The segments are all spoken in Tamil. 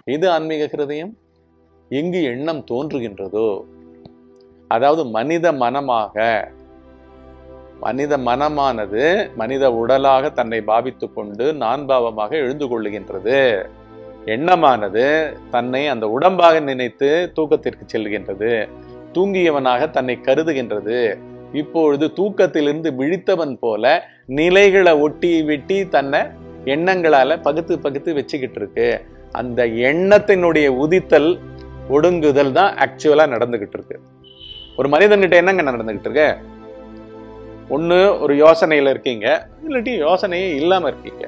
இது ஆன்மீக ஹிருதயம் எங்கு எண்ணம் தோன்றுகின்றதோ அதாவது மனித மனமாக மனித மனமானது மனித உடலாக தன்னை பாவித்துக் கொண்டு நான் பாவமாக எழுந்து கொள்ளுகின்றது எண்ணமானது தன்னை அந்த உடம்பாக நினைத்து தூக்கத்திற்கு செல்கின்றது தூங்கியவனாக தன்னை கருதுகின்றது இப்பொழுது தூக்கத்திலிருந்து விழித்தவன் போல நிலைகளை ஒட்டி வெட்டி தன்னை எண்ணங்களால பகுத்து பகுத்து வச்சுக்கிட்டு இருக்கு அந்த எண்ணத்தினுடைய உதித்தல் ஒடுங்குதல் தான் ஆக்சுவலா நடந்துகிட்டு இருக்கு ஒரு மனிதன்கிட்ட என்னங்க நடந்துகிட்டு இருக்கு ஒண்ணு ஒரு யோசனையில இருக்கீங்க இல்லாட்டி யோசனையே இல்லாம இருக்கீங்க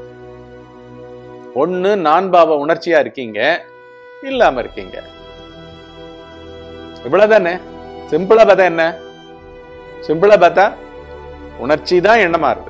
ஒண்ணு நான் பாவ உணர்ச்சியா இருக்கீங்க இல்லாம இருக்கீங்க இவ்வளவுதானே சிம்பிளா பார்த்தா என்ன சிம்பிளா பார்த்தா உணர்ச்சி தான் எண்ணமா இருக்கு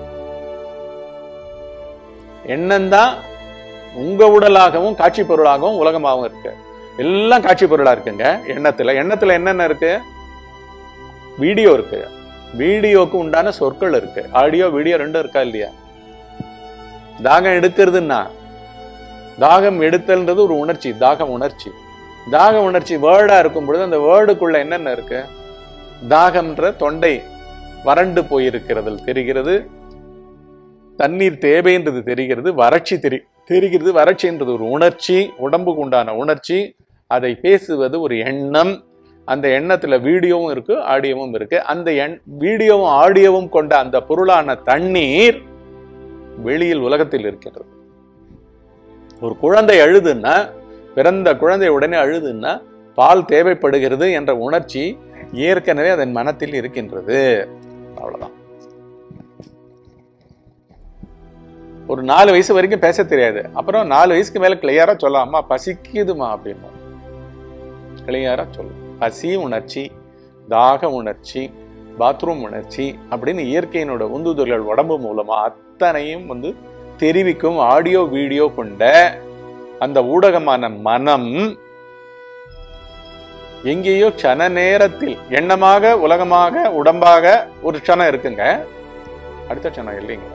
எண்ணம் தான் உங்க உடலாகவும் காட்சி பொருளாகவும் உலகமாகவும் இருக்கு எல்லாம் காட்சி பொருளா இருக்குங்க எண்ணத்துல எண்ணத்துல என்னென்ன இருக்கு வீடியோ இருக்கு வீடியோக்கு உண்டான சொற்கள் இருக்கு ஆடியோ வீடியோ ரெண்டும் இருக்கா இல்லையா தாகம் எடுக்கிறதுன்னா தாகம் எடுத்தல்ன்றது ஒரு உணர்ச்சி தாகம் உணர்ச்சி தாக உணர்ச்சி வேர்டா இருக்கும் பொழுது அந்த வேர்டுக்குள்ள என்னென்ன இருக்கு தாகம்ன்ற தொண்டை வறண்டு போயிருக்கிறது தெரிகிறது தண்ணீர் தேவைன்றது தெரிகிறது வறட்சி தெரி தெரிகிறது வறட்சின்றது ஒரு உணர்ச்சி உடம்புக்கு உண்டான உணர்ச்சி அதை பேசுவது ஒரு எண்ணம் அந்த எண்ணத்துல வீடியோவும் இருக்கு ஆடியோவும் இருக்கு அந்த எண் வீடியோவும் ஆடியோவும் கொண்ட அந்த பொருளான தண்ணீர் வெளியில் உலகத்தில் இருக்கின்றது ஒரு குழந்தை அழுதுன்னா பிறந்த குழந்தை உடனே அழுதுன்னா பால் தேவைப்படுகிறது என்ற உணர்ச்சி ஏற்கனவே அதன் மனத்தில் இருக்கின்றது அவ்வளவுதான் ஒரு நாலு வயசு வரைக்கும் பேச தெரியாது அப்புறம் நாலு வயசுக்கு மேல கிளியரா சொல்ல அம்மா பசிக்குதுமா அப்படின்னு கிளியரா சொல்லும் பசி உணர்ச்சி தாக உணர்ச்சி பாத்ரூம் உணர்ச்சி அப்படின்னு இயற்கையினோட உந்துதல்கள் உடம்பு மூலமா அத்தனையும் வந்து தெரிவிக்கும் ஆடியோ வீடியோ கொண்ட அந்த ஊடகமான மனம் எங்கேயோ க்ஷண நேரத்தில் எண்ணமாக உலகமாக உடம்பாக ஒரு க்ஷணம் இருக்குங்க அடுத்த க்ஷணம் இல்லைங்க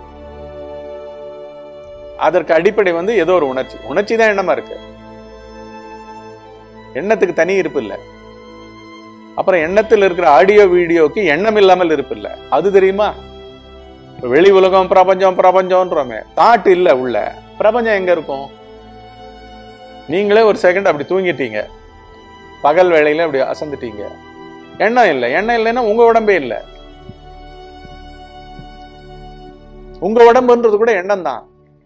அதற்கு அடிப்படை வந்து ஏதோ ஒரு உணர்ச்சி உணர்ச்சி தான் எண்ணமா இருக்கு எண்ணத்துக்கு தனி இருப்பு இல்லை அப்புறம் எண்ணத்தில் இருக்கிற ஆடியோ வீடியோக்கு எண்ணம் இல்லாமல் இருப்பு இல்லை அது தெரியுமா இப்ப வெளி உலகம் பிரபஞ்சம் பிரபஞ்சம்ன்றோமே தாட் இல்ல உள்ள பிரபஞ்சம் எங்க இருக்கும் நீங்களே ஒரு செகண்ட் அப்படி தூங்கிட்டீங்க பகல் வேளையில அப்படி அசந்துட்டீங்க எண்ணம் இல்லை எண்ணம் இல்லைன்னா உங்க உடம்பே இல்லை உங்க உடம்புன்றது கூட எண்ணம் தான்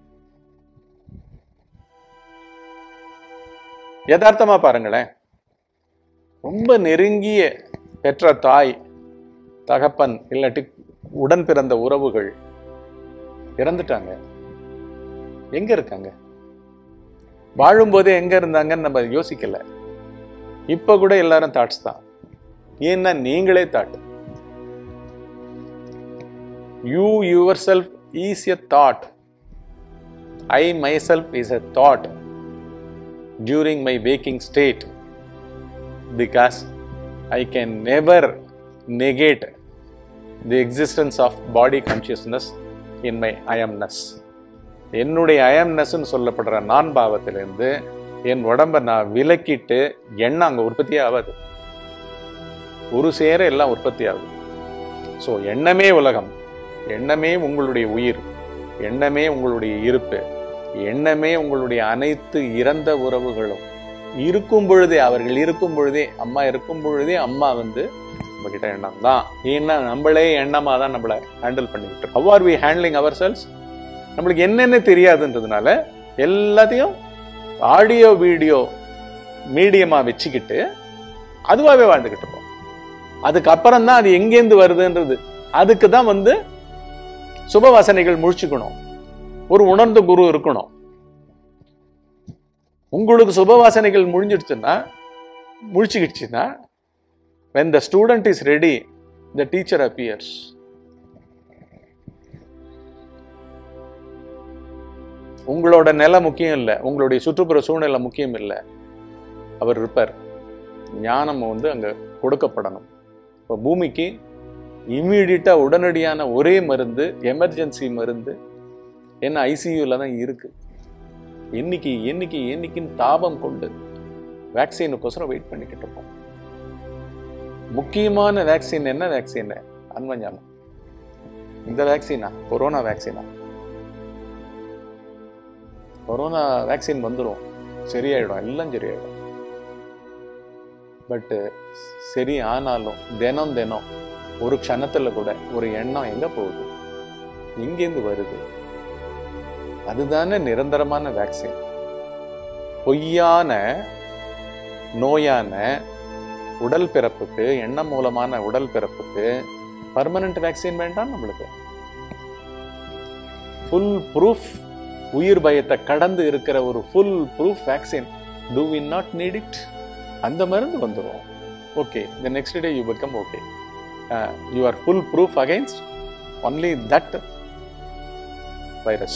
யதார்த்தமா பாருங்களேன் ரொம்ப நெருங்கிய பெற்ற தாய் தகப்பன் இல்லாட்டி உடன் பிறந்த உறவுகள் இறந்துட்டாங்க எங்க இருக்காங்க வாழும்போதே எங்க இருந்தாங்கன்னு நம்ம யோசிக்கல இப்ப கூட எல்லாரும் தாட்ஸ் தான் ஏன்னா நீங்களே thought you yourself is a thought I myself is a thought during my waking state because I can never negate the existence of body consciousness in my I amness. என்னுடைய அயம்னஸ்ன்னு சொல்லப்படுற நான் பாவத்திலிருந்து என் உடம்பை நான் விலக்கிட்டு எண்ணம் அங்கே உற்பத்தியே ஆகாது ஒரு சேர எல்லாம் உற்பத்தி ஆகுது ஸோ எண்ணமே உலகம் எண்ணமே உங்களுடைய உயிர் எண்ணமே உங்களுடைய இருப்பு எண்ணமே உங்களுடைய அனைத்து இறந்த உறவுகளும் இருக்கும் பொழுதே அவர்கள் இருக்கும் பொழுதே அம்மா இருக்கும் பொழுதே அம்மா வந்து நம்ம கிட்ட எண்ணம் தான் ஏன்னா நம்மளே எண்ணமா தான் நம்மளை ஹேண்டில் பண்ணிக்கிட்டு how are we handling ourselves நம்மளுக்கு என்னென்ன தெரியாதுன்றதுனால எல்லாத்தையும் ஆடியோ வீடியோ மீடியமா வச்சுக்கிட்டு அதுவாகவே வாழ்ந்துகிட்டு இருப்போம் அதுக்கப்புறம் தான் அது எங்கேருந்து வருதுன்றது அதுக்கு தான் வந்து சுபவாசனைகள் முழிச்சுக்கணும் ஒரு உணர்ந்த குரு இருக்கணும் உங்களுக்கு சுபவாசனைகள் முடிஞ்சிடுச்சுன்னா முழிச்சுக்கிடுச்சுன்னா when the student is ready the teacher appears உங்களோட நிலை முக்கியம் இல்லை உங்களுடைய சுற்றுப்புற சூழ்நிலை முக்கியம் இல்லை அவர் இருப்பார் ஞானம் வந்து அங்க கொடுக்கப்படணும் இப்போ பூமிக்கு இம்மீடியட்டா உடனடியான ஒரே மருந்து எமர்ஜென்சி மருந்து என்ன ஐசியூல தான் இருக்கு என்னைக்கு என்னைக்கு என்னைக்குன்னு தாபம் கொண்டு வேக்சினுக்கோசரம் வெயிட் பண்ணிக்கிட்டு இருக்கோம் முக்கியமான வேக்சின் என்ன வேக்சின் அன்வஞானம் இந்த வேக்சினா கொரோனா வேக்சினா கொரோனா வேக்சின் வந்துடும் சரியாயிடும் எல்லாம் சரியாயிடும் பட்டு சரி ஆனாலும் தினம் தினம் ஒரு க்ஷணத்துல கூட ஒரு எண்ணம் எங்க போகுது எங்கேருந்து வருது அதுதானே நிரந்தரமான வேக்சின் பொய்யான நோயான உடல் பிறப்புக்கு எண்ணம் மூலமான உடல் பிறப்புக்கு பர்மனன்ட் வேக்சின் வேண்டாம் நம்மளுக்கு ஃபுல் ப்ரூஃப் உயிர் பயத்தை கடந்து இருக்கிற ஒரு full proof vaccine do we not need it அந்த மருந்து வந்துடும் okay the next day you become okay you are full proof against only that virus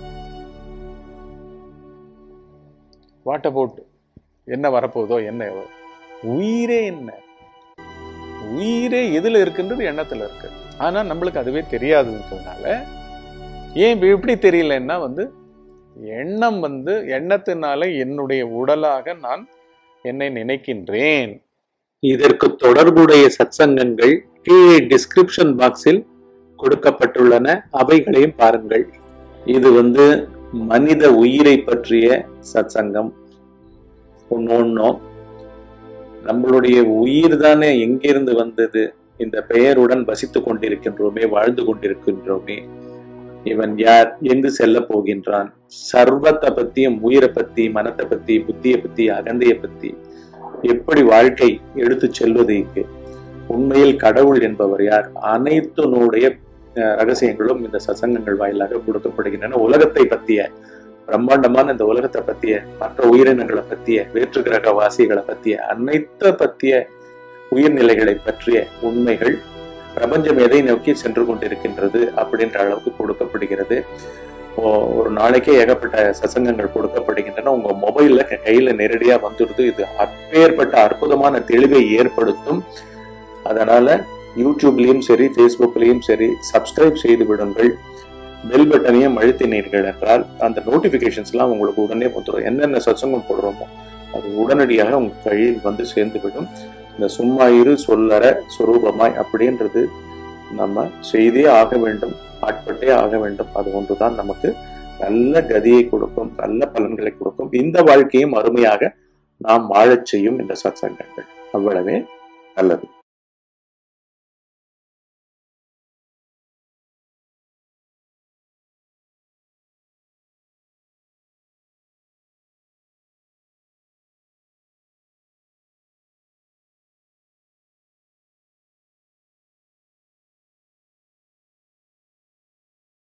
what about என்ன வரப்போதோ என்ன உயிரே என்ன உயிரே எதுல இருக்குன்றது எண்ணத்துல இருக்கு ஆனா நம்மளுக்கு அதுவே தெரியாதுன்றதுனால ஏன் இப்ப எப்படி தெரியலன்னா வந்து எண்ணம் வந்து எண்ணத்தினால என்னுடைய உடலாக நான் என்னை நினைக்கின்றேன் இதற்கு தொடர்புடைய சத்சங்கங்கள் கீழே டிஸ்கிரிப்ஷன் பாக்ஸில் கொடுக்கப்பட்டுள்ளன அவைகளையும் பாருங்கள் இது வந்து மனித உயிரை பற்றிய சத்சங்கம் ஒன்னொன்னும் நம்மளுடைய உயிர் தானே எங்கிருந்து வந்தது இந்த பெயருடன் வசித்துக் கொண்டிருக்கின்றோமே வாழ்ந்து கொண்டிருக்கின்றோமே இவன் யார் எங்கு செல்ல போகின்றான் சர்வத்தை பத்தியும் உயிரை பத்தி மனத்தை பத்தி புத்தியை பத்தி அகந்தையை பத்தி எப்படி வாழ்க்கை எடுத்து செல்வது இங்கு உண்மையில் கடவுள் என்பவர் யார் அனைத்தினுடைய அஹ், ரகசியங்களும் இந்த சசங்கங்கள் வாயிலாக கொடுக்கப்படுகின்றன உலகத்தை பத்திய பிரம்மாண்டமான இந்த உலகத்தை பத்திய மற்ற உயிரினங்களை பத்திய வேற்று கிரக வாசிகளை பத்திய அனைத்த பத்திய உயிர்நிலைகளை பற்றிய உண்மைகள் பிரபஞ்சம் எதை நோக்கி சென்று கொண்டிருக்கின்றது அப்படின்ற அளவுக்கு கொடுக்கப்படுகிறது ஓ- ஒரு நாளைக்கே ஏகப்பட்ட சசங்கங்கள் கொடுக்கப்படுகின்றன உங்க மொபைல்ல க- கையில நேரடியா வந்துடுது இது அப்பேற்பட்ட அற்புதமான தெளிவை ஏற்படுத்தும் அதனால யூடியூப்லயும் சரி ஃபேஸ்புக்லயும் சரி சப்ஸ்கிரைப் செய்து விடுங்கள் பெல் பட்டனையும் அழுத்தினீர்கள் என்றால் அந்த நோட்டிபிகேஷன்ஸ்லாம் உங்களுக்கு உடனே வந்துடும் என்னென்ன சத்சங்கம் போடுறோமோ அது உடனடியாக உங்க கையில் வந்து சேர்ந்து விடும் இந்த சும்மா இரு சொல்லற சுரூபமாய் அப்படின்றது நம்ம செய்தே ஆக வேண்டும் ஆட்பட்டே ஆக வேண்டும் அது ஒன்றுதான் நமக்கு நல்ல கதியை கொடுக்கும் நல்ல பலன்களை கொடுக்கும் இந்த வாழ்க்கையும் அருமையாக நாம் வாழச் செய்யும் இந்த சத்சங்கங்கள் அவ்வளவே நல்லது